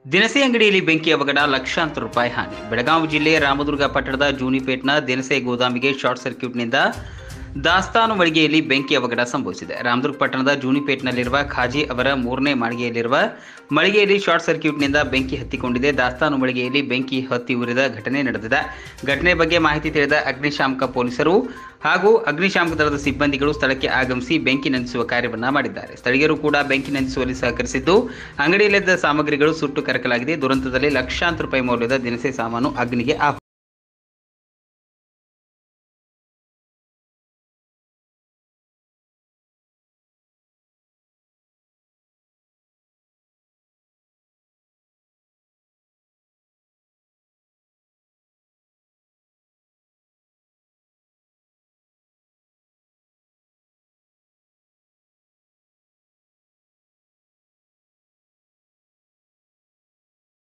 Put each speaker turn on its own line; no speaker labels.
ದಿನಸಿ ಅಂಗಡಿಯಲ್ಲಿ ಬೆಂಕಿ ಅವಘಡ ಲಕ್ಷಾಂತರ ರೂಪಾಯಿ ಹಾನಿ ಬೆಳಗಾವಿ ಜಿಲ್ಲೆಯ ರಾಮದುರ್ಗ ಪಟ್ಟಣದ ಜೂನಿಪೇಟ್ನ ದಿನಸೆ ಗೋದಾಮಿಗೆ ಶಾರ್ಟ್ ಸರ್ಕ್ಯೂಟ್ನಿಂದ ದಾಸ್ತಾನು ಮಳಿಗೆಯಲ್ಲಿ ಬೆಂಕಿ ಅವಘಡ ಸಂಭವಿಸಿದೆ ರಾಮದುರ್ಗ ಪಟ್ಟಣದ ಜೂನಿಪೇಟ್ನಲ್ಲಿರುವ ಖಾಜಿ ಅವರ ಮೂರನೇ ಮಾಳಿಗೆಯಲ್ಲಿರುವ ಮಳಿಗೆಯಲ್ಲಿ ಶಾರ್ಟ್ ಸರ್ಕ್ಯೂಟ್ನಿಂದ ಬೆಂಕಿ ಹತ್ತಿಕೊಂಡಿದೆ ದಾಸ್ತಾನು ಮಳಿಗೆಯಲ್ಲಿ ಬೆಂಕಿ ಹತ್ತಿ ಉರಿದ ಘಟನೆ ನಡೆದಿದೆ ಘಟನೆ ಬಗ್ಗೆ ಮಾಹಿತಿ ತಿಳಿದ ಅಗ್ನಿಶಾಮಕ ಪೊಲೀಸರು ಹಾಗೂ ಅಗ್ನಿಶಾಮಕ ದಳದ ಸಿಬ್ಬಂದಿಗಳು ಸ್ಥಳಕ್ಕೆ ಆಗಮಿಸಿ ಬೆಂಕಿ ನಂದಿಸುವ ಕಾರ್ಯವನ್ನ ಮಾಡಿದ್ದಾರೆ ಸ್ಥಳೀಯರು ಕೂಡ ಬೆಂಕಿ ನಂದಿಸುವಲ್ಲಿ ಸಹಕರಿಸಿದ್ದು ಅಂಗಡಿಯಲ್ಲಿದ್ದ ಸಾಮಗ್ರಿಗಳು ಸುಟ್ಟು ಕರಕಲಾಗಿದೆ ದುರಂತದಲ್ಲಿ ಲಕ್ಷಾಂತರ ರೂಪಾಯಿ ಮೌಲ್ಯದ ದಿನಸಿ ಸಾಮಾನು ಅಗ್ನಿಗೆ ಆಹುತಿ